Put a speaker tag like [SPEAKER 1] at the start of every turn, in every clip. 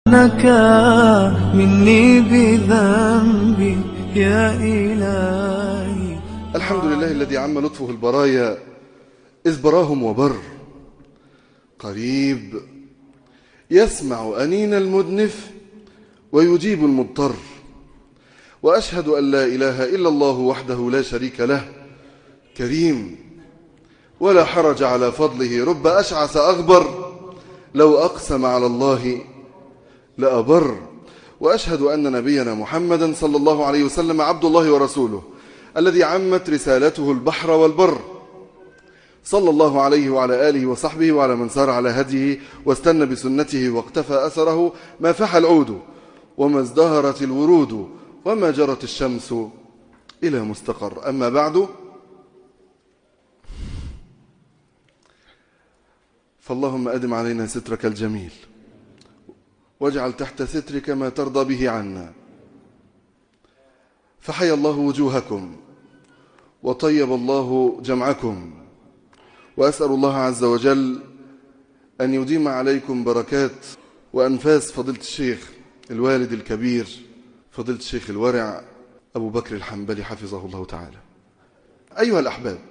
[SPEAKER 1] سبحانك مني بذنبي يا إلهي
[SPEAKER 2] الحمد لله الذي عم لطفه البرايا إذ براهم وبر قريب يسمع أنين المدنف ويجيب المضطر وأشهد أن لا إله إلا الله وحده لا شريك له كريم ولا حرج على فضله رب أشعث أغبر لو أقسم على الله لأبر وأشهد أن نبينا محمدا صلى الله عليه وسلم عبد الله ورسوله الذي عمت رسالته البحر والبر صلى الله عليه وعلى آله وصحبه وعلى من سار على هديه واستنى بسنته واقتفى أثره ما فح العود وما ازدهرت الورود وما جرت الشمس إلى مستقر أما بعد فاللهم أدم علينا سترك الجميل واجعل تحت سترك ما ترضى به عنا فحيا الله وجوهكم وطيب الله جمعكم وأسأل الله عز وجل أن يديم عليكم بركات وأنفاس فضيلة الشيخ الوالد الكبير فضيلة الشيخ الورع أبو بكر الحنبلي حفظه الله تعالى أيها الأحباب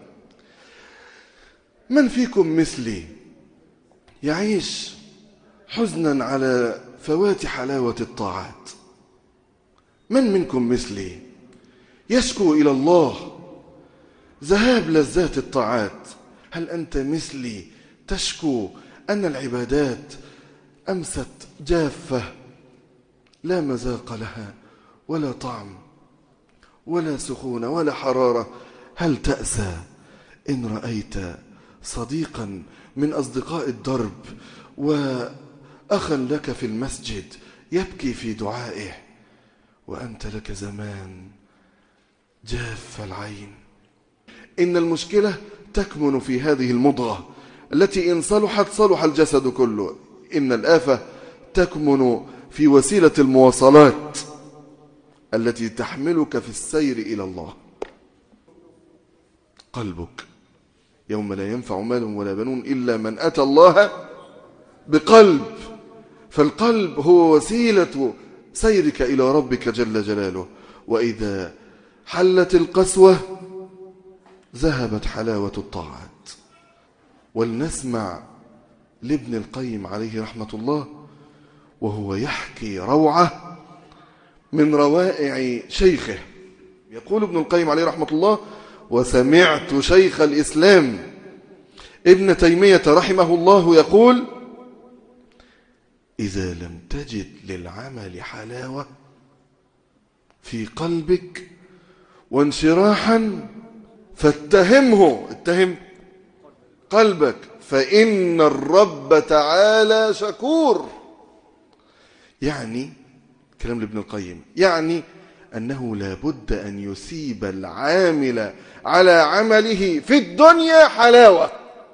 [SPEAKER 2] من فيكم مثلي يعيش حزنا على فوات حلاوة الطاعات من منكم مثلي يشكو إلى الله ذهاب لذات الطاعات هل أنت مثلي تشكو أن العبادات أمست جافة لا مذاق لها ولا طعم ولا سخونة ولا حرارة هل تأسى إن رأيت صديقا من أصدقاء الدرب وأخا لك في المسجد يبكي في دعائه وأنت لك زمان جاف العين إن المشكلة تكمن في هذه المضغة التي إن صلحت صلح الجسد كله إن الآفة تكمن في وسيلة المواصلات التي تحملك في السير إلى الله قلبك يوم لا ينفع مال ولا بنون إلا من أتى الله بقلب فالقلب هو وسيلة سيرك إلى ربك جل جلاله وإذا حلت القسوة ذهبت حلاوة الطاعات ولنسمع لابن القيم عليه رحمة الله وهو يحكي روعة من روائع شيخه يقول ابن القيم عليه رحمة الله وسمعت شيخ الإسلام ابن تيمية رحمه الله يقول إذا لم تجد للعمل حلاوة في قلبك وانشراحا فاتهمه اتهم قلبك فإن الرب تعالى شكور يعني كلام لابن القيم يعني أنه لابد أن يسيب العامل على عمله في الدنيا حلاوة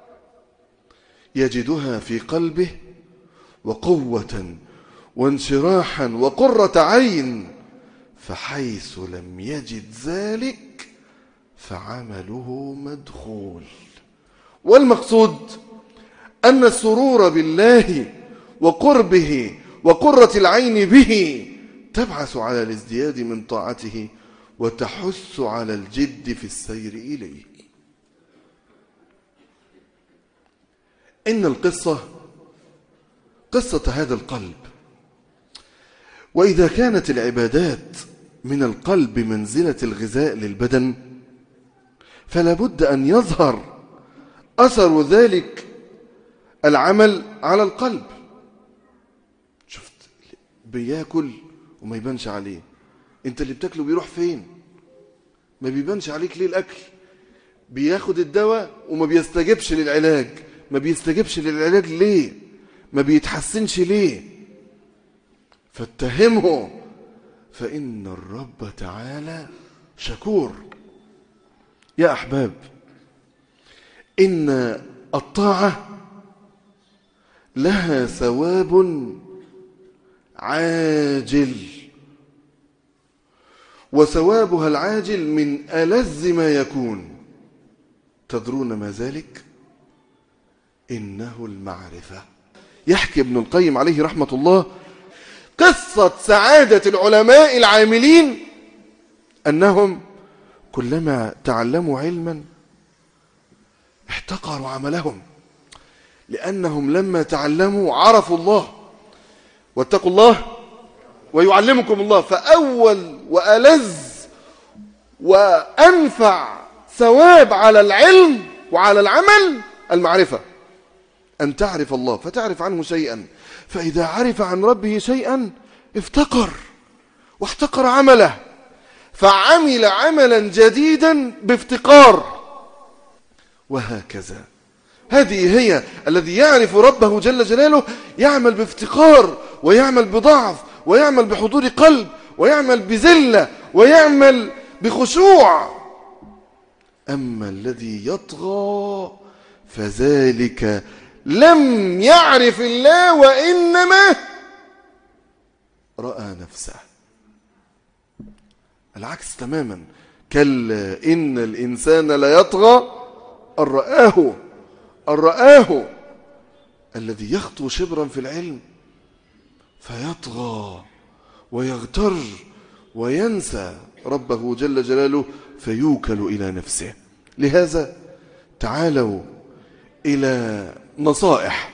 [SPEAKER 2] يجدها في قلبه وقوة وانشراحا وقرة عين فحيث لم يجد ذلك فعمله مدخول والمقصود أن السرور بالله وقربه وقرة العين به تبعث على الازدياد من طاعته وتحث على الجد في السير إليه إن القصة قصة هذا القلب وإذا كانت العبادات من القلب منزلة الغذاء للبدن فلا بد أن يظهر أثر ذلك العمل على القلب شفت بياكل وما يبانش عليه انت اللي بتاكله بيروح فين ما بيبانش عليك ليه الأكل بياخد الدواء وما بيستجبش للعلاج ما بيستجبش للعلاج ليه ما بيتحسنش ليه فاتهمه فإن الرب تعالى شكور يا أحباب إن الطاعة لها ثواب عاجل وثوابها العاجل من ألذ ما يكون تدرون ما ذلك إنه المعرفة يحكي ابن القيم عليه رحمة الله قصة سعادة العلماء العاملين أنهم كلما تعلموا علما احتقروا عملهم لأنهم لما تعلموا عرفوا الله واتقوا الله ويعلمكم الله فأول وألذ وأنفع ثواب على العلم وعلى العمل المعرفة أن تعرف الله فتعرف عنه شيئا فإذا عرف عن ربه شيئا افتقر واحتقر عمله فعمل عملا جديدا بافتقار وهكذا هذه هي الذي يعرف ربه جل جلاله يعمل بافتقار ويعمل بضعف ويعمل بحضور قلب ويعمل بذلة ويعمل بخشوع أما الذي يطغى فذلك لم يعرف الله وإنما رأى نفسه العكس تماما كلا إن الإنسان ليطغى أن رآه أن رآه الذي يخطو شبرا في العلم فيطغى ويغتر وينسى ربه جل جلاله فيوكل إلى نفسه لهذا تعالوا إلى نصائح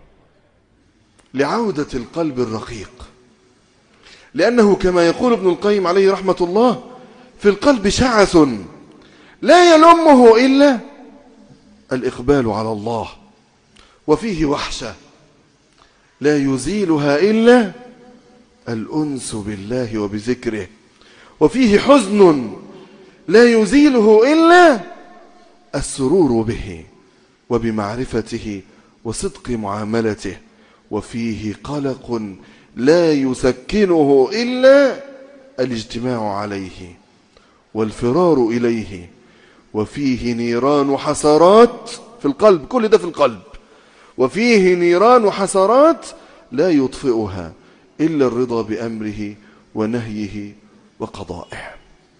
[SPEAKER 2] لعودة القلب الرقيق لأنه كما يقول ابن القيم عليه رحمة الله في القلب شعث لا يلمه إلا الإقبال على الله وفيه وحشة لا يزيلها إلا الأنس بالله وبذكره وفيه حزن لا يزيله إلا السرور به وبمعرفته وصدق معاملته وفيه قلق لا يسكنه إلا الاجتماع عليه والفرار إليه وفيه نيران حسرات في القلب كل ده في القلب وفيه نيران حسرات لا يطفئها إلا الرضا بأمره ونهيه وقضائه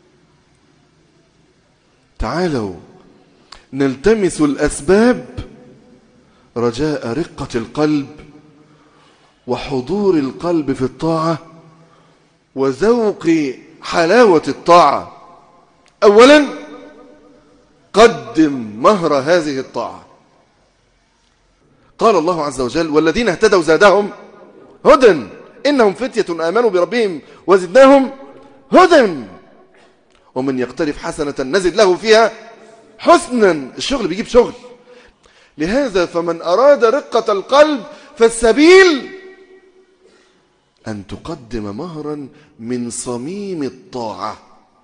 [SPEAKER 2] تعالوا نلتمس الأسباب رجاء رقة القلب وحضور القلب في الطاعة وذوق حلاوة الطاعة أولا قدم مهر هذه الطاعة قال الله عز وجل والذين اهتدوا زادهم هدى إنهم فتية آمنوا بربهم وزدناهم هدى ومن يقترف حسنة نزد له فيها حسنا الشغل بيجيب شغل لهذا فمن أراد رقة القلب فالسبيل أن تقدم مهرا من صميم الطاعة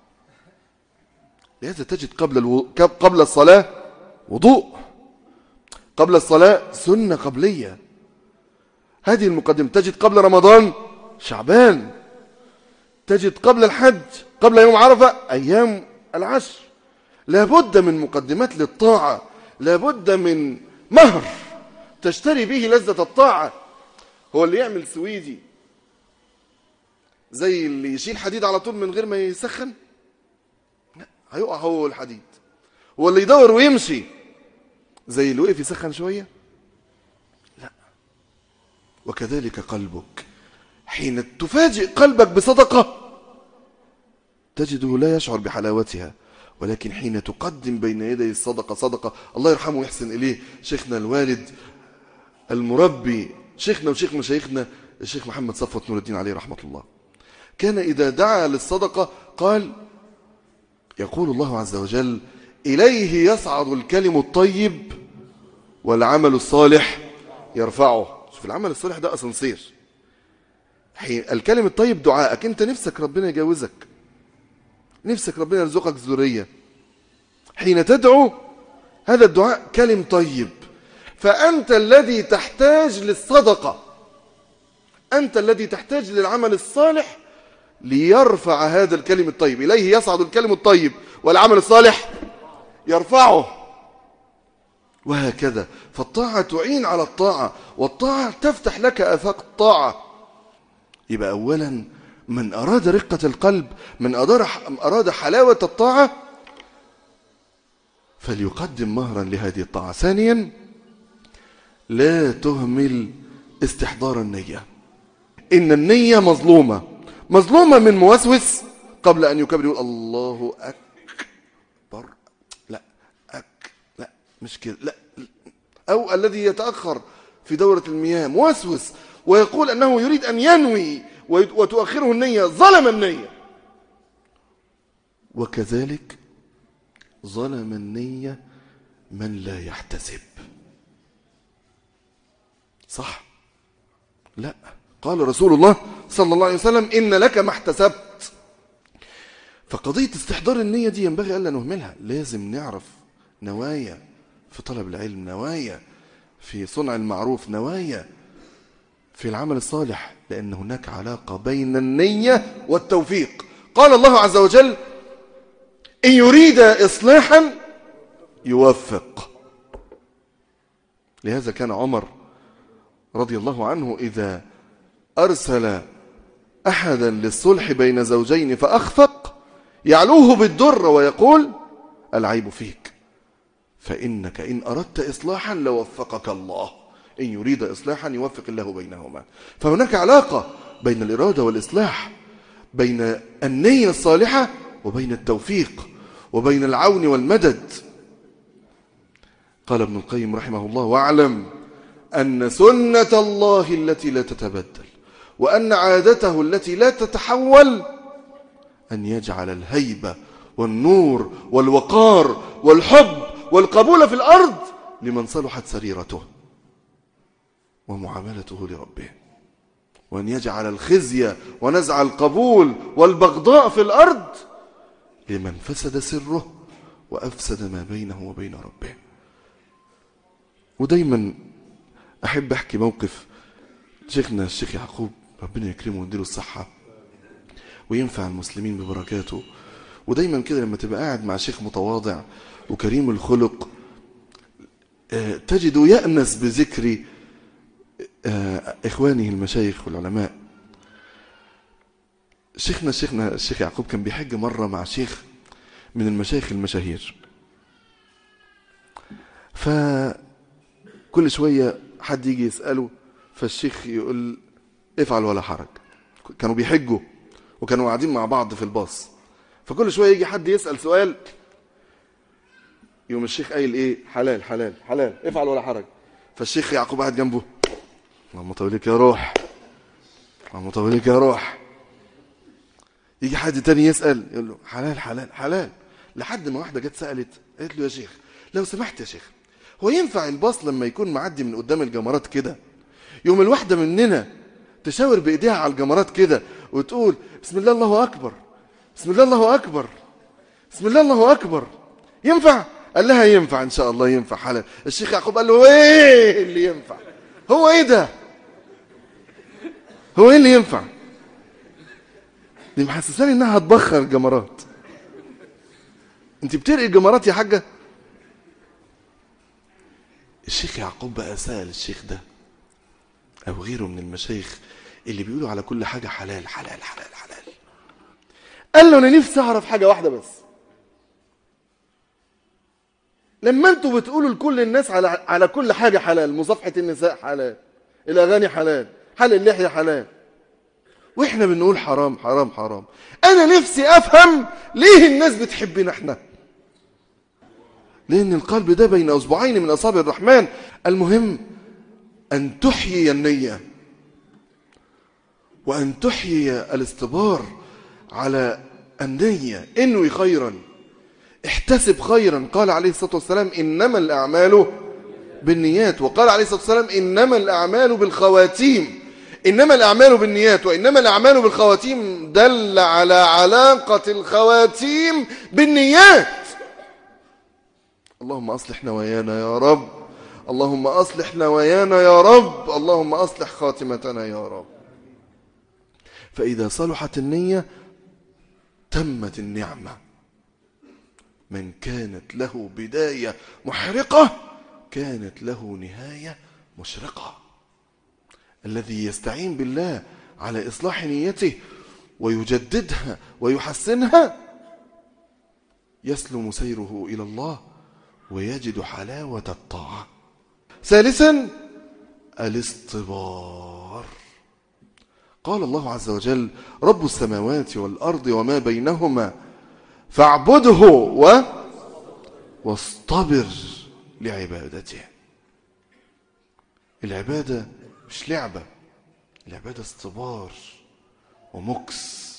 [SPEAKER 2] لهذا تجد قبل, الو... قبل الصلاة وضوء قبل الصلاة سنة قبلية هذه المقدمة تجد قبل رمضان شعبان تجد قبل الحج قبل يوم عرفة أيام العشر لابد من مقدمات للطاعة لابد من مهر تشتري به لذة الطاعة هو اللي يعمل سويدي زي اللي يشيل حديد على طول من غير ما يسخن لا هيقع هو الحديد هو اللي يدور ويمشي زي اللي وقف يسخن شوية لا وكذلك قلبك حين تفاجئ قلبك بصدقة تجده لا يشعر بحلاوتها ولكن حين تقدم بين يدي الصدقة صدقة الله يرحمه ويحسن إليه شيخنا الوالد المربي شيخنا وشيخ مشايخنا الشيخ محمد صفوت نور الدين عليه رحمة الله كان إذا دعا للصدقة قال يقول الله عز وجل إليه يصعد الكلم الطيب والعمل الصالح يرفعه شوف العمل الصالح ده أسانسير حين الكلم الطيب دعائك انت نفسك ربنا يجاوزك نفسك ربنا يرزقك ذرية حين تدعو هذا الدعاء كلم طيب فأنت الذي تحتاج للصدقة أنت الذي تحتاج للعمل الصالح ليرفع هذا الكلم الطيب إليه يصعد الكلم الطيب والعمل الصالح يرفعه وهكذا فالطاعة تعين على الطاعة والطاعة تفتح لك آفاق الطاعة يبقى أولا من أراد رقة القلب من أراد حلاوة الطاعة فليقدم مهرا لهذه الطاعة ثانيا لا تهمل استحضار النية إن النية مظلومة مظلومة من موسوس قبل أن يكبر يقول الله أكبر لا أك لا مش كده لا أو الذي يتأخر في دورة المياه موسوس ويقول أنه يريد أن ينوي وتؤخره النية ظلم النية وكذلك ظلم النية من لا يحتسب صح لا قال رسول الله صلى الله عليه وسلم إن لك ما احتسبت فقضية استحضار النية دي ينبغي ألا نهملها لازم نعرف نوايا في طلب العلم نوايا في صنع المعروف نوايا في العمل الصالح لأن هناك علاقة بين النية والتوفيق قال الله عز وجل إن يريد إصلاحا يوفق لهذا كان عمر رضي الله عنه إذا أرسل أحدا للصلح بين زوجين فأخفق يعلوه بالدر ويقول العيب فيك فإنك إن أردت إصلاحا لوفقك الله إن يريد إصلاحا يوفق الله بينهما فهناك علاقة بين الإرادة والإصلاح بين النية الصالحة وبين التوفيق وبين العون والمدد قال ابن القيم رحمه الله واعلم أن سنة الله التي لا تتبدل وأن عادته التي لا تتحول أن يجعل الهيبة والنور والوقار والحب والقبول في الأرض لمن صلحت سريرته ومعاملته لربه وأن يجعل الخزي ونزع القبول والبغضاء في الأرض لمن فسد سره وأفسد ما بينه وبين ربه ودايما أحب أحكي موقف شيخنا الشيخ يعقوب ربنا يكرمه ويديله الصحة وينفع المسلمين ببركاته ودايما كده لما تبقى قاعد مع شيخ متواضع وكريم الخلق تجد يأنس بذكر إخوانه المشايخ والعلماء شيخنا شيخنا الشيخ يعقوب كان بيحج مرة مع شيخ من المشايخ المشاهير فكل شوية حد يجي يسأله فالشيخ يقول افعل ولا حرج كانوا بيحجوا وكانوا قاعدين مع بعض في الباص فكل شوية يجي حد يسأل سؤال يوم الشيخ قايل ايه حلال حلال حلال افعل ولا حرج فالشيخ يعقوب قاعد جنبه اللهم طوليك يا روح اللهم طوليك يا روح يجي حد تاني يسأل يقول له حلال حلال حلال لحد ما واحدة جت سألت قالت له يا شيخ لو سمحت يا شيخ هو ينفع الباص لما يكون معدي من قدام الجمرات كده يوم الواحدة مننا تشاور بإيديها على الجمرات كده وتقول بسم الله الله أكبر بسم الله الله أكبر بسم الله الله أكبر ينفع قال لها ينفع إن شاء الله ينفع حلال الشيخ يعقوب قال له ايه اللي ينفع هو ايه ده هو ايه اللي ينفع دي محسساني انها هتبخر الجمرات انت بترقي الجمرات يا حاجه الشيخ يعقوب بقى سأل الشيخ ده او غيره من المشايخ اللي بيقولوا على كل حاجه حلال حلال حلال حلال قال له انا نفسي اعرف حاجه واحده بس لما انتوا بتقولوا لكل الناس على على كل حاجه حلال مصافحه النساء حلال الاغاني حلال حل اللحيه حلال واحنا بنقول حرام حرام حرام انا نفسي افهم ليه الناس بتحبنا احنا لان القلب ده بين اصبعين من اصابع الرحمن المهم ان تحيي النيه وان تحيي الاستبار على النيه انوي خيرا احتسب خيرا قال عليه الصلاه والسلام انما الاعمال بالنيات وقال عليه الصلاه والسلام انما الاعمال بالخواتيم إنما الأعمال بالنيات وإنما الأعمال بالخواتيم دل على علاقة الخواتيم بالنيات اللهم أصلح نوايانا يا رب اللهم أصلح نوايانا يا رب اللهم أصلح خاتمتنا يا رب فإذا صلحت النية تمت النعمة من كانت له بداية محرقة كانت له نهاية مشرقة الذي يستعين بالله على إصلاح نيته ويجددها ويحسنها يسلم سيره إلى الله ويجد حلاوة الطاعة ثالثا الاصطبار قال الله عز وجل رب السماوات والأرض وما بينهما فاعبده و واصطبر لعبادته العبادة مش لعبة العبادة اصطبار ومكس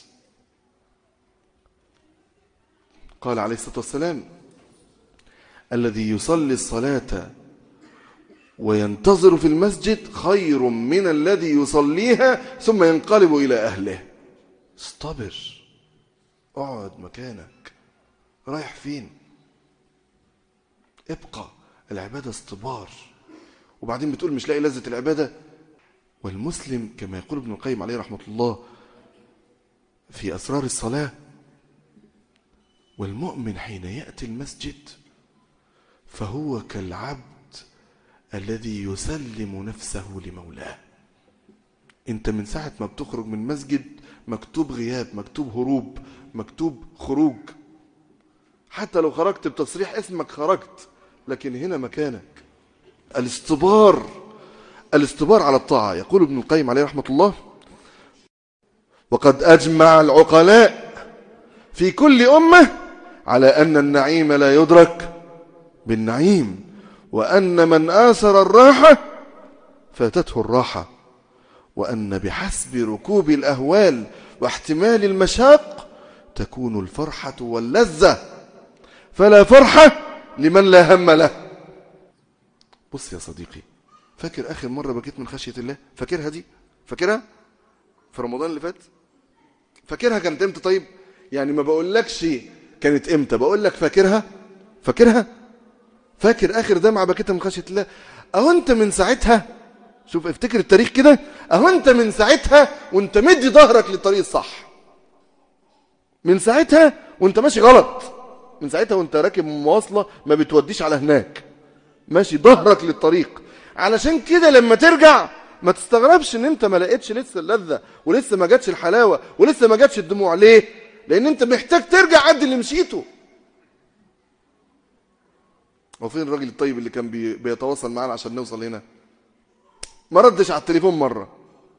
[SPEAKER 2] قال عليه الصلاة والسلام الذي يصلي الصلاة وينتظر في المسجد خير من الذي يصليها ثم ينقلب إلى أهله اصطبر اقعد مكانك رايح فين ابقى العبادة اصطبار وبعدين بتقول مش لاقي لذة العبادة والمسلم كما يقول ابن القيم عليه رحمة الله في أسرار الصلاة والمؤمن حين يأتي المسجد فهو كالعبد الذي يسلم نفسه لمولاه انت من ساعة ما بتخرج من مسجد مكتوب غياب مكتوب هروب مكتوب خروج حتى لو خرجت بتصريح اسمك خرجت لكن هنا مكانك الاستبار الاستبار على الطاعة يقول ابن القيم عليه رحمة الله وقد أجمع العقلاء في كل أمة على أن النعيم لا يدرك بالنعيم وأن من آثر الراحة فاتته الراحة وأن بحسب ركوب الأهوال واحتمال المشاق تكون الفرحة واللذة فلا فرحة لمن لا هم له بص يا صديقي فاكر آخر مرة بكيت من خشية الله فاكرها دي فاكرها في رمضان اللي فات فاكرها كانت امتى طيب يعني ما بقولكش كانت امتى بقول لك فاكرها فاكرها فاكر اخر دمعه بكيتها من خشيه الله اهو انت من ساعتها شوف افتكر التاريخ كده اهو انت من ساعتها وانت مدي ظهرك للطريق الصح من ساعتها وانت ماشي غلط من ساعتها وانت راكب مواصله ما بتوديش على هناك ماشي ظهرك للطريق علشان كده لما ترجع ما تستغربش ان انت ما لقيتش لسه اللذه ولسه ما جاتش الحلاوه ولسه ما جاتش الدموع ليه لان انت محتاج ترجع قد اللي مشيته هو فين الراجل الطيب اللي كان بي بيتواصل معانا عشان نوصل هنا ما ردش على التليفون مره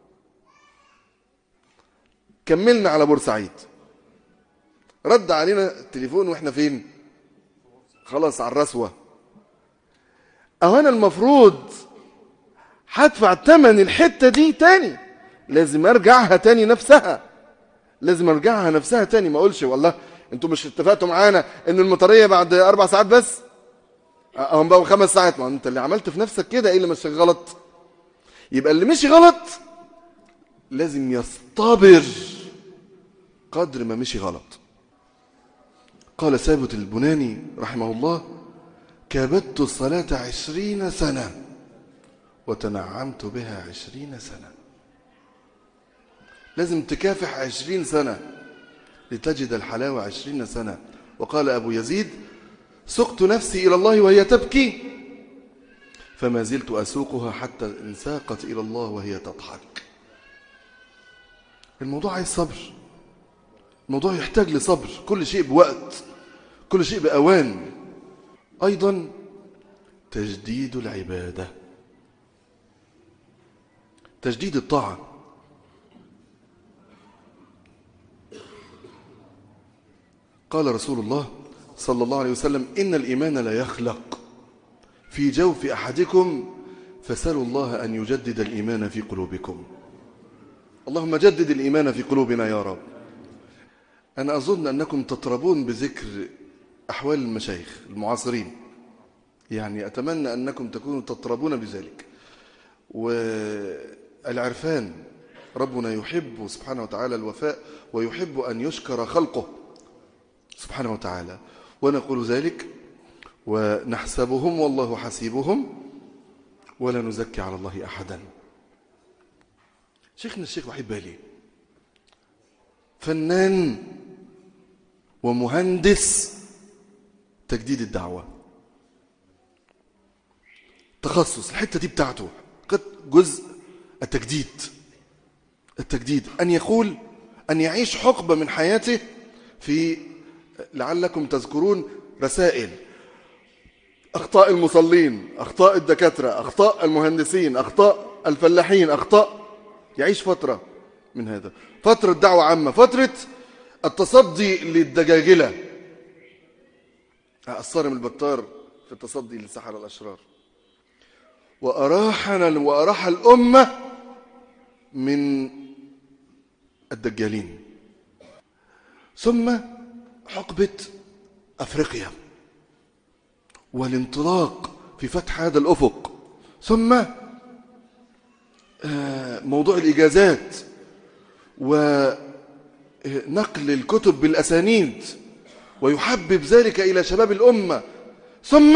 [SPEAKER 2] كملنا على بورسعيد رد علينا التليفون واحنا فين خلاص على الرسوه اهو انا المفروض هدفع ثمن الحته دي تاني لازم ارجعها تاني نفسها لازم ارجعها نفسها تاني ما اقولش والله انتوا مش اتفقتوا معانا ان المطريه بعد اربع ساعات بس هم بقوا خمس ساعات ما انت اللي عملت في نفسك كده ايه اللي مش غلط يبقى اللي مشي غلط لازم يصطبر قدر ما مشي غلط قال ثابت البناني رحمه الله كابدت الصلاة عشرين سنة وتنعمت بها عشرين سنة لازم تكافح عشرين سنة لتجد الحلاوة عشرين سنة وقال أبو يزيد سقت نفسي إلى الله وهي تبكي فما زلت أسوقها حتى إن ساقت إلى الله وهي تضحك الموضوع عايز صبر الموضوع يحتاج لصبر كل شيء بوقت كل شيء بأوان أيضا تجديد العبادة تجديد الطاعة قال رسول الله صلى الله عليه وسلم إن الإيمان لا يخلق في جوف أحدكم فسألوا الله أن يجدد الإيمان في قلوبكم اللهم جدد الإيمان في قلوبنا يا رب أنا أظن أنكم تطربون بذكر أحوال المشايخ المعاصرين يعني أتمنى أنكم تكونوا تطربون بذلك والعرفان ربنا يحب سبحانه وتعالى الوفاء ويحب أن يشكر خلقه سبحانه وتعالى ونقول ذلك ونحسبهم والله حسيبهم ولا نزكي على الله أحدا شيخنا الشيخ وحيد بالي فنان ومهندس تجديد الدعوة تخصص الحتة دي بتاعته جزء التجديد التجديد أن يقول أن يعيش حقبة من حياته في لعلكم تذكرون رسائل أخطاء المصلين أخطاء الدكاترة أخطاء المهندسين أخطاء الفلاحين أخطاء يعيش فترة من هذا فترة دعوة عامة فترة التصدي للدجاجلة الصارم البطار في التصدي للسحرة الأشرار وأراحنا وأراح الأمة من الدجالين ثم حقبة أفريقيا والانطلاق في فتح هذا الأفق ثم آه، موضوع الإجازات ونقل الكتب بالأسانيد ويحبب ذلك إلى شباب الأمة ثم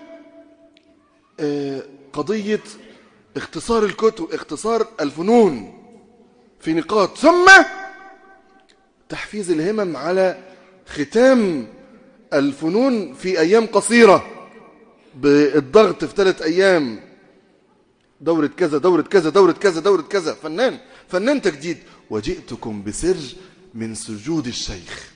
[SPEAKER 2] آه، قضية اختصار الكتب اختصار الفنون في نقاط ثم تحفيز الهمم على ختام الفنون في أيام قصيرة بالضغط في ثلاث أيام دورة كذا دورة كذا دورة كذا دورة كذا فنان فنان تجديد وجئتكم بسر من سجود الشيخ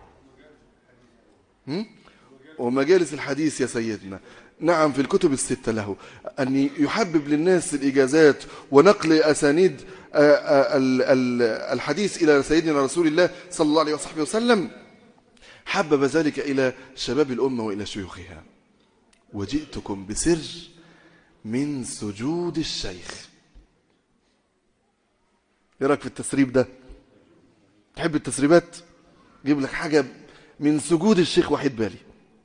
[SPEAKER 2] هم؟ ومجالس الحديث يا سيدنا نعم في الكتب الستة له أن يحبب للناس الإجازات ونقل أسانيد آه، آه، ال- ال- الحديث إلى سيدنا رسول الله صلى الله عليه وصحبه وسلم حبب ذلك إلى شباب الأمة وإلى شيوخها وجئتكم بسر من سجود الشيخ ايه رايك في التسريب ده تحب التسريبات جيب لك حاجه من سجود الشيخ وحيد بالي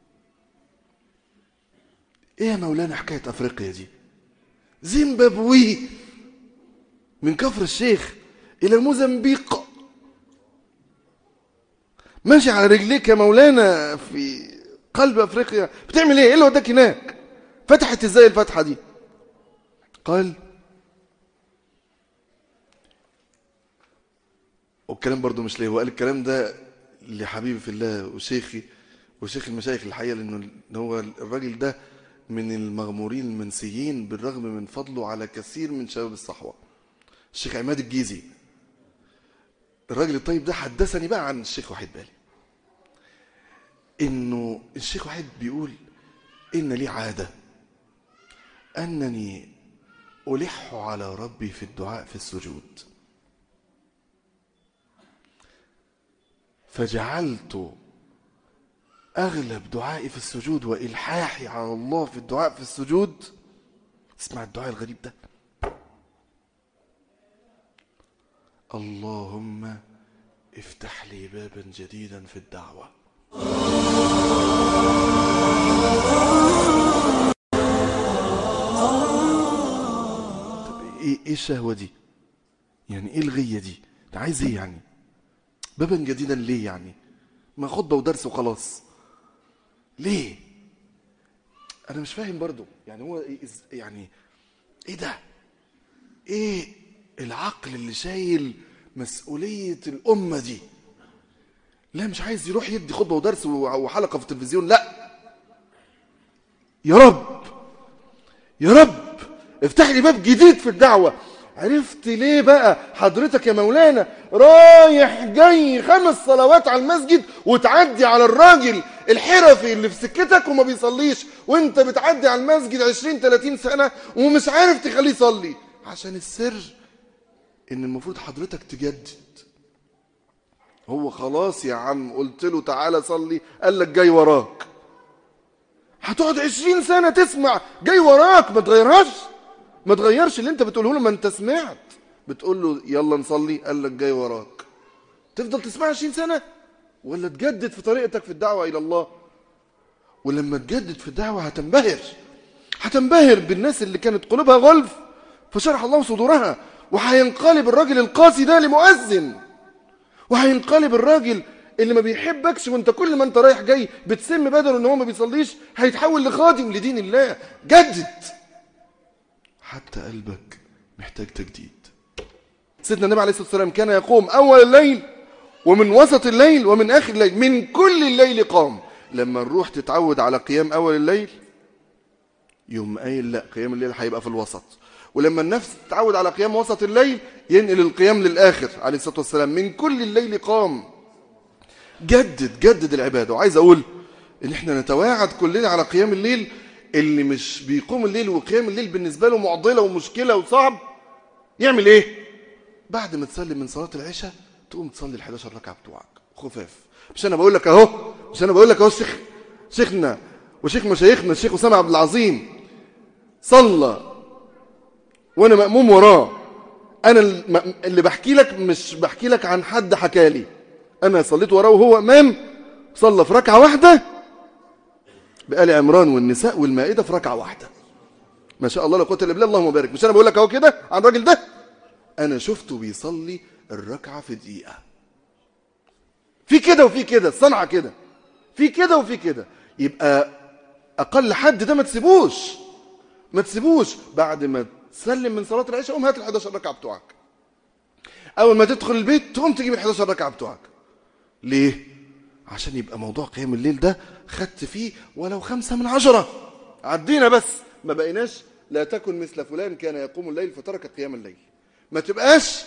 [SPEAKER 2] ايه يا مولانا حكايه افريقيا دي زيمبابوي من كفر الشيخ الى موزمبيق ماشي على رجليك يا مولانا في قلب افريقيا بتعمل ايه ايه اللي وداك هناك فتحت ازاي الفتحه دي قال والكلام برضو مش ليه هو قال الكلام ده لحبيبي في الله وشيخي وشيخ المشايخ الحقيقه لانه إن هو الراجل ده من المغمورين المنسيين بالرغم من فضله على كثير من شباب الصحوه الشيخ عماد الجيزي الراجل الطيب ده حدثني بقى عن الشيخ وحيد بالي انه الشيخ وحيد بيقول ان لي عاده انني الح على ربي في الدعاء في السجود فجعلت اغلب دعائي في السجود والحاحي على الله في الدعاء في السجود اسمع الدعاء الغريب ده اللهم افتح لي بابا جديدا في الدعوه طب ايه ايه الشهوه دي يعني ايه الغيه دي انت عايز ايه يعني بابا جديدا ليه يعني ما خطبه ودرس وخلاص ليه انا مش فاهم برضو يعني هو إيه إز- يعني ايه ده ايه العقل اللي شايل مسؤوليه الامه دي لا مش عايز يروح يدي خطبه ودرس وحلقه في التلفزيون لا يا رب يا رب افتح لي باب جديد في الدعوة عرفت ليه بقى حضرتك يا مولانا رايح جاي خمس صلوات على المسجد وتعدي على الراجل الحرفي اللي في سكتك وما بيصليش وانت بتعدي على المسجد 20 30 سنة ومش عارف تخليه يصلي عشان السر ان المفروض حضرتك تجدد هو خلاص يا عم قلت له تعالى صلي قال لك جاي وراك هتقعد عشرين سنة تسمع جاي وراك ما تغيرهاش ما تغيرش اللي انت بتقوله له ما انت سمعت بتقول له يلا نصلي قال لك جاي وراك تفضل تسمع عشرين سنة ولا تجدد في طريقتك في الدعوة إلى الله ولما تجدد في الدعوة هتنبهر هتنبهر بالناس اللي كانت قلوبها غلف فشرح الله صدورها وهينقلب الراجل القاسي ده لمؤذن وهينقلب الراجل اللي ما بيحبكش وانت كل ما انت رايح جاي بتسم بدله ان هو ما بيصليش هيتحول لخادم لدين الله جدد حتى قلبك محتاج تجديد سيدنا النبي عليه الصلاه والسلام كان يقوم اول الليل ومن وسط الليل ومن اخر الليل من كل الليل قام لما نروح تتعود على قيام اول الليل يوم قايل لا قيام الليل هيبقى في الوسط ولما النفس تتعود على قيام وسط الليل ينقل القيام للاخر عليه الصلاه والسلام من كل الليل قام جدد جدد العباده وعايز اقول ان احنا نتواعد كلنا على قيام الليل اللي مش بيقوم الليل وقيام الليل بالنسبه له معضله ومشكله وصعب يعمل ايه بعد ما تسلم من صلاة العشاء تقوم تصلي ال 11 ركعة بتوعك خفاف مش أنا بقول لك أهو مش أنا بقول لك أهو الشيخ شيخنا وشيخ مشايخنا الشيخ أسامة عبد العظيم صلى وأنا مأموم وراه أنا الم- اللي بحكي لك مش بحكي لك عن حد حكى لي أنا صليت وراه وهو إمام صلى في ركعة واحدة بآل عمران والنساء والمائدة في ركعة واحدة ما شاء الله لا قوه الا بالله اللهم بارك مش انا بقول لك اهو كده عن الراجل ده انا شفته بيصلي الركعه في دقيقه في كده وفي كده الصنعه كده في كده وفي كده يبقى اقل حد ده ما تسيبوش ما تسيبوش بعد ما تسلم من صلاه العشاء قوم هات ال 11 ركعه بتوعك اول ما تدخل البيت تقوم تجيب ال 11 ركعه بتوعك ليه عشان يبقى موضوع قيام الليل ده خدت فيه ولو خمسة من عشرة عدينا بس ما بقيناش لا تكن مثل فلان كان يقوم الليل فترك قيام الليل ما تبقاش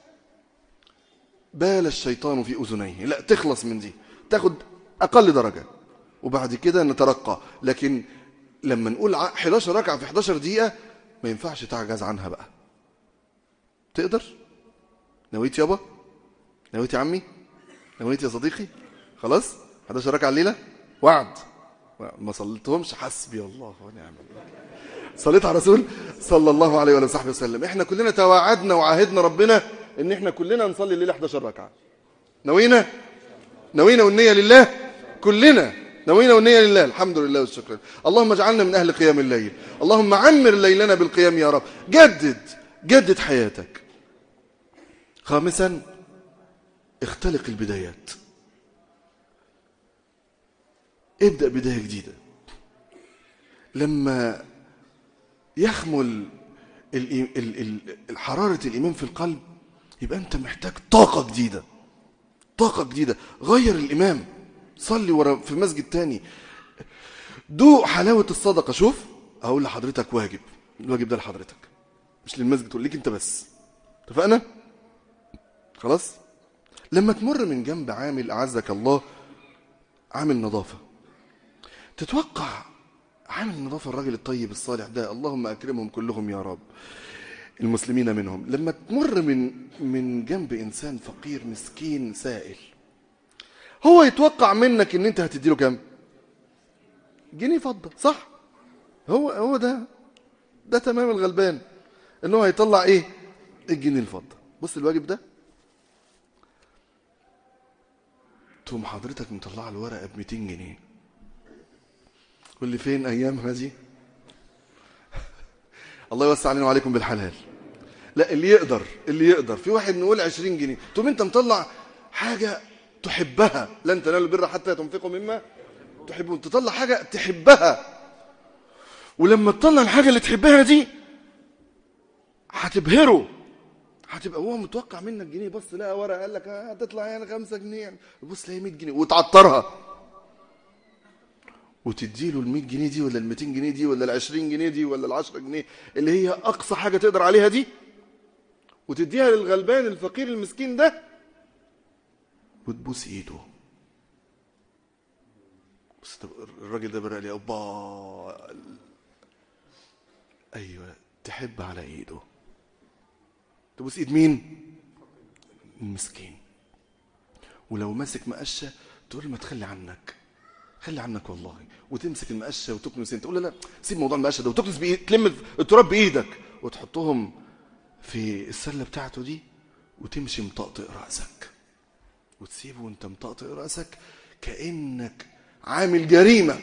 [SPEAKER 2] بال الشيطان في أذنيه لا تخلص من دي تاخد أقل درجة وبعد كده نترقى لكن لما نقول ع- 11 ركعة في 11 دقيقة ما ينفعش تعجز عنها بقى تقدر نويت يابا نويت يا عمي نويت يا صديقي خلاص 11 ركعة الليلة وعد ما صليتهمش حسبي الله ونعم الوكيل صليت على رسول صلى الله عليه وآله وصحبه وسلم احنا كلنا توعدنا وعاهدنا ربنا ان احنا كلنا نصلي الليله 11 ركعه نوينا نوينا والنيه لله كلنا نوينا والنيه لله الحمد لله والشكر اللهم اجعلنا من اهل قيام الليل اللهم عمر ليلنا بالقيام يا رب جدد جدد حياتك خامسا اختلق البدايات ابدأ بداية جديدة لما يخمل ال- ال- ال- حرارة الإيمان في القلب يبقى أنت محتاج طاقة جديدة طاقة جديدة غير الإمام صلي ورا في مسجد تاني دوق حلاوة الصدقة شوف أقول لحضرتك واجب الواجب ده لحضرتك مش للمسجد تقول ليك أنت بس اتفقنا خلاص لما تمر من جنب عامل أعزك الله عامل نظافة تتوقع عامل النظافة الراجل الطيب الصالح ده اللهم أكرمهم كلهم يا رب المسلمين منهم لما تمر من من جنب إنسان فقير مسكين سائل هو يتوقع منك ان انت هتديله كام جنيه فضة صح هو هو ده ده تمام الغلبان ان هو هيطلع ايه الجنيه الفضة بص الواجب ده تقوم حضرتك مطلع له ورقه ب 200 جنيه قول لي فين ايامها دي الله يوسع علينا وعليكم بالحلال لا اللي يقدر اللي يقدر في واحد نقول 20 جنيه تقوم انت مطلع حاجه تحبها لن تنالوا البر حتى تنفقوا مما تحبون تطلع حاجه تحبها ولما تطلع الحاجه اللي تحبها دي هتبهره هتبقى هو متوقع منك جنيه بص لقى ورقه قال لك آه، هتطلع يعني 5 جنيه يعني بص لقى 100 جنيه وتعطرها وتديله ال 100 جنيه دي ولا ال 200 جنيه دي ولا ال 20 جنيه دي ولا ال 10 جنيه اللي هي اقصى حاجه تقدر عليها دي وتديها للغلبان الفقير المسكين ده وتبوس ايده بس طب الراجل ده برق لي اوبا ايوه تحب على ايده تبوس ايد مين المسكين ولو ماسك مقشه تقول له ما تخلي عنك خلي عنك والله وتمسك المقشه وتكنس انت تقول له لا سيب موضوع المقشه ده وتكنس بإيد تلم التراب بايدك وتحطهم في السله بتاعته دي وتمشي مطقطق راسك وتسيبه وانت مطقطق راسك كانك عامل جريمه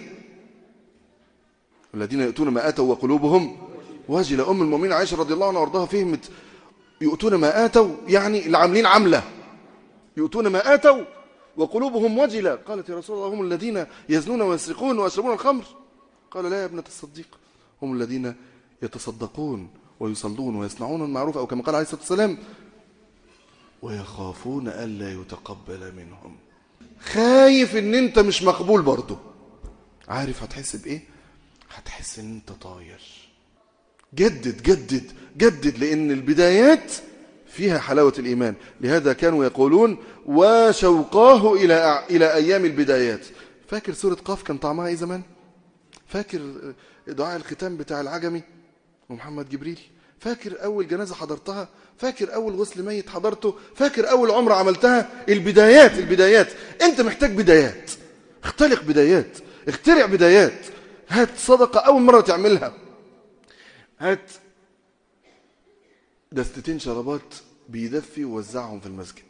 [SPEAKER 2] الذين يؤتون ما اتوا وقلوبهم واجله ام المؤمنين عائشه رضي الله عنها وارضاها فهمت يؤتون ما اتوا يعني اللي عاملين عمله يؤتون ما اتوا وقلوبهم وجله قالت يا رسول الله هم الذين يزنون ويسرقون ويشربون الخمر قال لا يا ابنه الصديق هم الذين يتصدقون ويصلون ويصنعون المعروف او كما قال عليه الصلاه والسلام ويخافون الا يتقبل منهم خايف ان انت مش مقبول برضه عارف هتحس بايه هتحس ان انت طاير جدد جدد جدد لان البدايات فيها حلاوه الايمان لهذا كانوا يقولون وشوقاه الى الى ايام البدايات فاكر سوره قاف كان طعمها ايه زمان فاكر دعاء الختام بتاع العجمي ومحمد جبريل فاكر أول جنازة حضرتها فاكر أول غسل ميت حضرته فاكر أول عمرة عملتها البدايات البدايات أنت محتاج بدايات اختلق بدايات اخترع بدايات هات صدقة أول مرة تعملها هات دستتين شرابات بيدفي ووزعهم في المسجد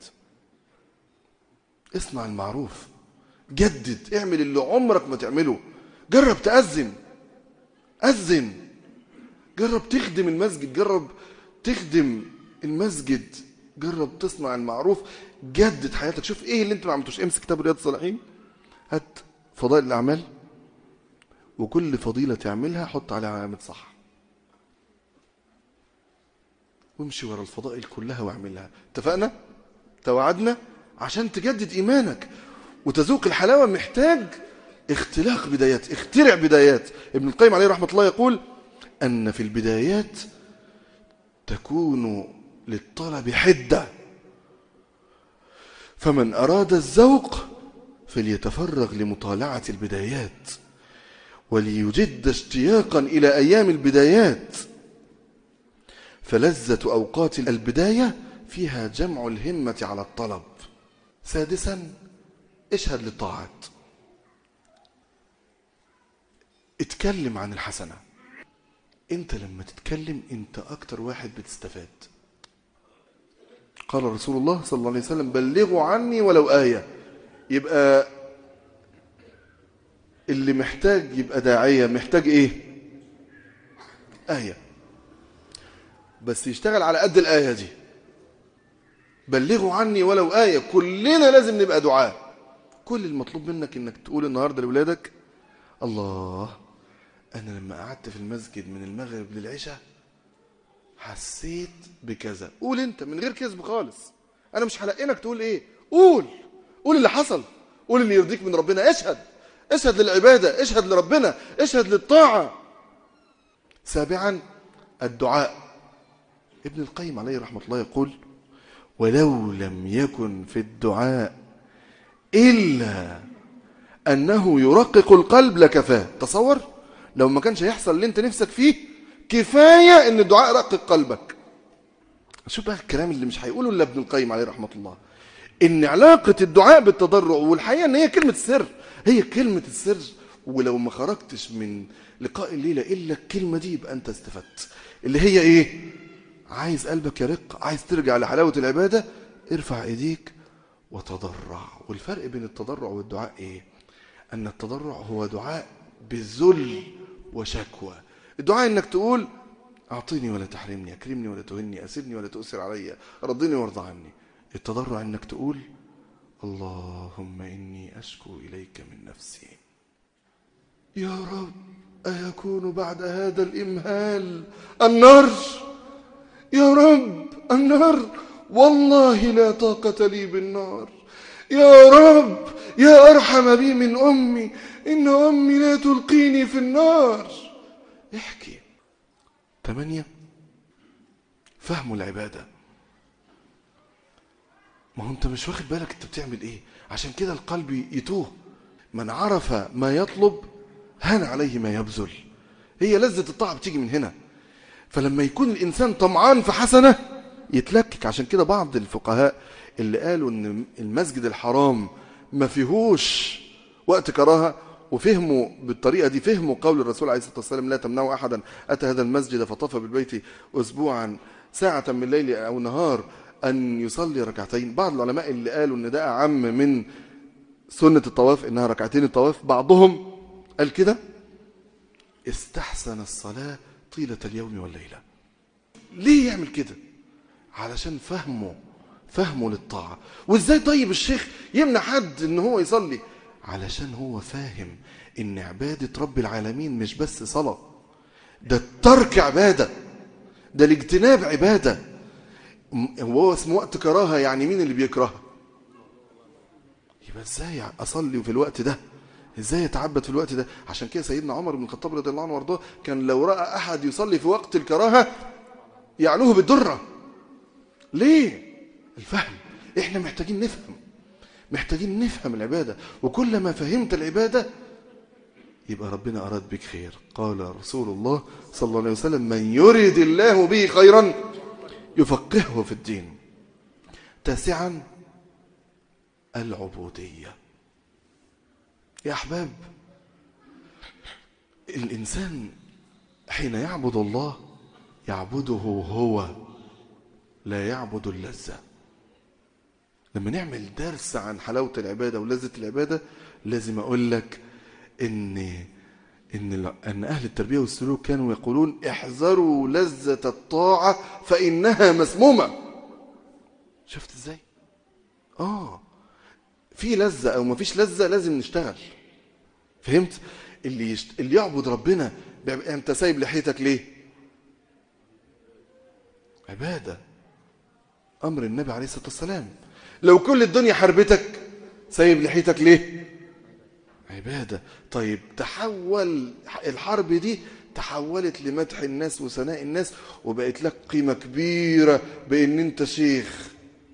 [SPEAKER 2] اصنع المعروف جدد اعمل اللي عمرك ما تعمله جرب تأذن أذن جرب تخدم المسجد جرب تخدم المسجد جرب تصنع المعروف جدد حياتك شوف ايه اللي انت ما عملتوش امسك كتاب رياض الصالحين هات فضائل الاعمال وكل فضيله تعملها حط عليها علامه صح وامشي ورا الفضائل كلها واعملها اتفقنا توعدنا عشان تجدد ايمانك وتذوق الحلاوه محتاج اختلاق بدايات اخترع بدايات ابن القيم عليه رحمه الله يقول ان في البدايات تكون للطلب حده فمن اراد الذوق فليتفرغ لمطالعه البدايات وليجد اشتياقا الى ايام البدايات فلذة أوقات البداية فيها جمع الهمة على الطلب سادسا اشهد للطاعات اتكلم عن الحسنة انت لما تتكلم انت اكتر واحد بتستفاد قال رسول الله صلى الله عليه وسلم بلغوا عني ولو آية يبقى اللي محتاج يبقى داعية محتاج ايه آية بس يشتغل على قد الآية دي بلغوا عني ولو آية كلنا لازم نبقى دعاء كل المطلوب منك انك تقول النهاردة لأولادك الله أنا لما قعدت في المسجد من المغرب للعشاء حسيت بكذا قول انت من غير كذب خالص انا مش هلقنك تقول ايه قول قول اللي حصل قول اللي يرضيك من ربنا اشهد اشهد للعبادة اشهد لربنا اشهد للطاعة سابعا الدعاء ابن القيم عليه رحمة الله يقول ولو لم يكن في الدعاء إلا أنه يرقق القلب لكفاه تصور لو ما كانش هيحصل اللي انت نفسك فيه كفاية ان الدعاء رقق قلبك شوف بقى الكلام اللي مش هيقوله الا ابن القيم عليه رحمة الله ان علاقة الدعاء بالتضرع والحقيقة ان هي كلمة السر هي كلمة السر ولو ما خرجتش من لقاء الليلة الا الكلمة دي يبقى انت استفدت اللي هي ايه عايز قلبك يرق عايز ترجع لحلاوة العبادة ارفع ايديك وتضرع والفرق بين التضرع والدعاء ايه ان التضرع هو دعاء بذل وشكوى الدعاء انك تقول اعطيني ولا تحرمني اكرمني ولا تهني اسرني ولا تؤثر علي رضني وارضى عني التضرع انك تقول اللهم اني اشكو اليك من نفسي يا رب ايكون بعد هذا الامهال النار يا رب النار والله لا طاقة لي بالنار يا رب يا أرحم بي من أمي إن أمي لا تلقيني في النار احكي ثمانية فهم العبادة ما هو انت مش واخد بالك انت بتعمل ايه عشان كده القلب يتوه من عرف ما يطلب هان عليه ما يبذل هي لذة الطاعة بتيجي من هنا فلما يكون الإنسان طمعان في حسنة يتلكك عشان كده بعض الفقهاء اللي قالوا ان المسجد الحرام ما فيهوش وقت كراهه وفهموا بالطريقه دي فهموا قول الرسول عليه الصلاه والسلام لا تمنعوا احدا اتى هذا المسجد فطاف بالبيت اسبوعا ساعه من ليل او نهار ان يصلي ركعتين بعض العلماء اللي قالوا ان ده اعم من سنه الطواف انها ركعتين الطواف بعضهم قال كده استحسن الصلاه طيله اليوم والليله ليه يعمل كده علشان فهمه فهمه للطاعة وازاي طيب الشيخ يمنع حد ان هو يصلي علشان هو فاهم ان عبادة رب العالمين مش بس صلاة ده الترك عبادة ده الاجتناب عبادة هو اسمه وقت كراهة يعني مين اللي بيكرهها يبقى ازاي اصلي في الوقت ده ازاي يتعبد في الوقت ده عشان كده سيدنا عمر بن الخطاب رضي الله عنه وارضاه كان لو راى احد يصلي في وقت الكراهه يعلوه بالدره ليه الفهم احنا محتاجين نفهم محتاجين نفهم العبادة وكلما فهمت العبادة يبقى ربنا أراد بك خير قال رسول الله صلى الله عليه وسلم من يرد الله به خيرا يفقهه في الدين تاسعا العبودية يا أحباب الإنسان حين يعبد الله يعبده هو لا يعبد اللذة لما نعمل درس عن حلاوة العبادة ولذة العبادة لازم أقول لك إن إن أن أهل التربية والسلوك كانوا يقولون احذروا لذة الطاعة فإنها مسمومة شفت إزاي؟ آه في لذة أو ما فيش لذة لازم نشتغل فهمت؟ اللي يشت... اللي يعبد ربنا بيبقى أنت سايب لحيتك ليه؟ عبادة أمر النبي عليه الصلاة والسلام لو كل الدنيا حربتك سايب لحيتك ليه؟ عبادة طيب تحول الحرب دي تحولت لمدح الناس وثناء الناس وبقت لك قيمة كبيرة بأن أنت شيخ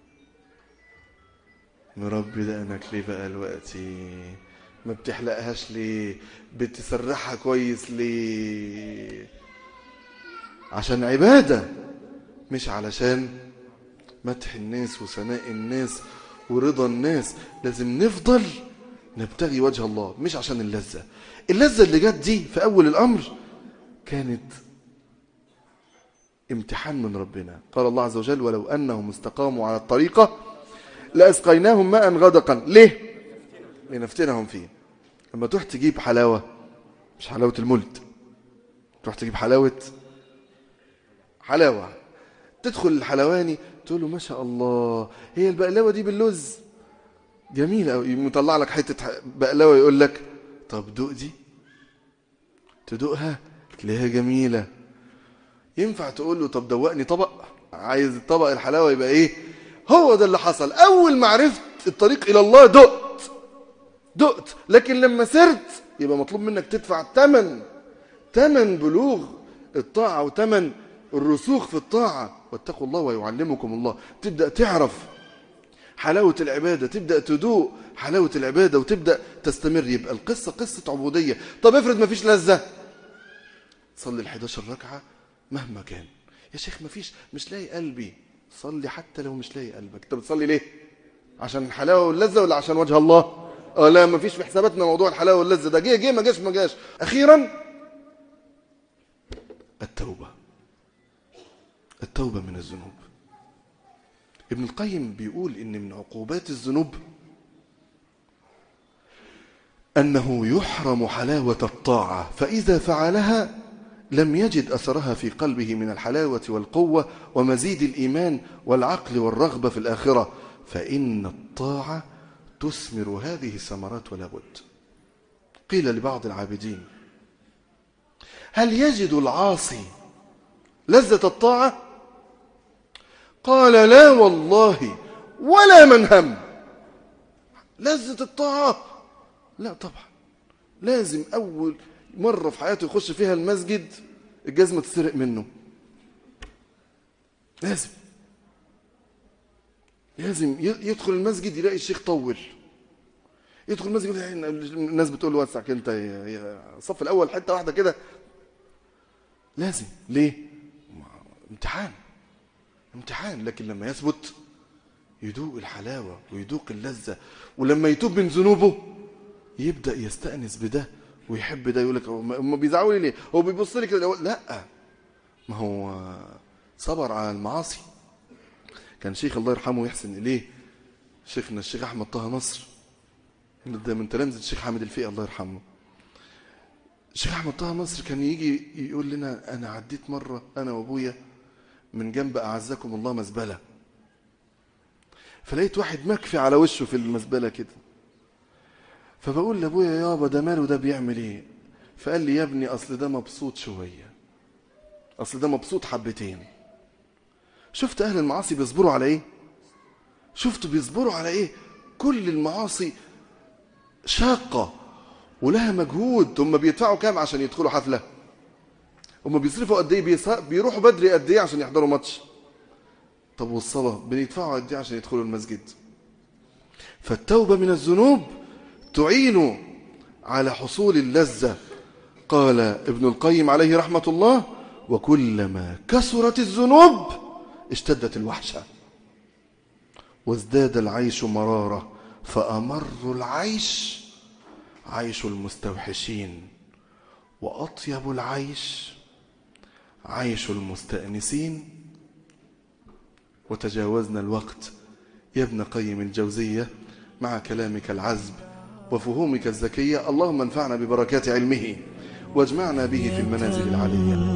[SPEAKER 2] مربي دقنك ليه بقى دلوقتي ما بتحلقهاش ليه بتسرحها كويس ليه عشان عبادة مش علشان مدح الناس وثناء الناس ورضا الناس لازم نفضل نبتغي وجه الله مش عشان اللذة اللذة اللي جت دي في أول الأمر كانت امتحان من ربنا قال الله عز وجل ولو أنهم استقاموا على الطريقة لأسقيناهم ماء غدقا ليه؟ لنفتنهم فيه لما تروح تجيب حلاوة مش حلاوة الملد تروح تجيب حلاوة حلاوة تدخل الحلواني تقول له ما شاء الله هي البقلاوة دي باللوز جميلة أوي مطلع لك حتة بقلاوة يقول لك طب دوق دي تدوقها تلاقيها جميلة ينفع تقول له طب دوقني طبق عايز الطبق الحلاوة يبقى ايه هو ده اللي حصل أول ما عرفت الطريق إلى الله دقت دقت لكن لما سرت يبقى مطلوب منك تدفع تمن تمن بلوغ الطاعة وتمن الرسوخ في الطاعة واتقوا الله ويعلمكم الله تبدأ تعرف حلاوة العبادة تبدأ تدوق حلاوة العبادة وتبدأ تستمر يبقى القصة قصة عبودية طب افرض ما فيش لذة صلي ال11 ركعة مهما كان يا شيخ ما فيش مش لاقي قلبي صلي حتى لو مش لاقي قلبك انت بتصلي ليه عشان الحلاوة واللذة ولا عشان وجه الله اه لا ما فيش في حساباتنا موضوع الحلاوة واللذة ده جه جه ما جاش ما جاش أخيرا التوبة التوبة من الذنوب ابن القيم بيقول إن من عقوبات الذنوب أنه يحرم حلاوة الطاعة فإذا فعلها لم يجد أثرها في قلبه من الحلاوة والقوة ومزيد الإيمان والعقل والرغبة في الآخرة فإن الطاعة تثمر هذه الثمرات ولا بد قيل لبعض العابدين هل يجد العاصي لذة الطاعة قال لا والله ولا من هم لذة الطاعة لا طبعا لازم أول مرة في حياته يخش فيها المسجد الجزمة تسرق منه لازم لازم يدخل المسجد يلاقي الشيخ طول يدخل المسجد الناس بتقول له وسع انت الصف الاول حته واحده كده لازم ليه امتحان امتحان لكن لما يثبت يدوق الحلاوه ويدوق اللذه ولما يتوب من ذنوبه يبدا يستانس بده ويحب ده يقول لك هم بيزعقوا لي ليه هو بيبص لي كده لا ما هو صبر على المعاصي كان شيخ الله يرحمه ويحسن اليه شيخنا الشيخ احمد طه نصر ده من تلامذه الشيخ حامد الفقي الله يرحمه الشيخ احمد طه نصر كان يجي يقول لنا انا عديت مره انا وابويا من جنب اعزكم الله مزبله فلقيت واحد مكفي على وشه في المزبله كده فبقول لابويا يابا ده ماله ده بيعمل ايه فقال لي يا ابني اصل ده مبسوط شويه اصل ده مبسوط حبتين شفت اهل المعاصي بيصبروا على ايه شفتوا بيصبروا على ايه كل المعاصي شاقه ولها مجهود هم بيدفعوا كام عشان يدخلوا حفله هم بيصرفوا قد ايه بيروحوا بدري قد ايه عشان يحضروا ماتش طب والصلاه بيدفعوا قد ايه عشان يدخلوا المسجد فالتوبه من الذنوب تعين على حصول اللذة قال ابن القيم عليه رحمة الله وكلما كثرت الذنوب اشتدت الوحشة وازداد العيش مرارة فأمر العيش عيش المستوحشين وأطيب العيش عيش المستأنسين وتجاوزنا الوقت يا ابن قيم الجوزية مع كلامك العذب وفهومك الذكية اللهم انفعنا ببركات علمه واجمعنا به في المنازل العلية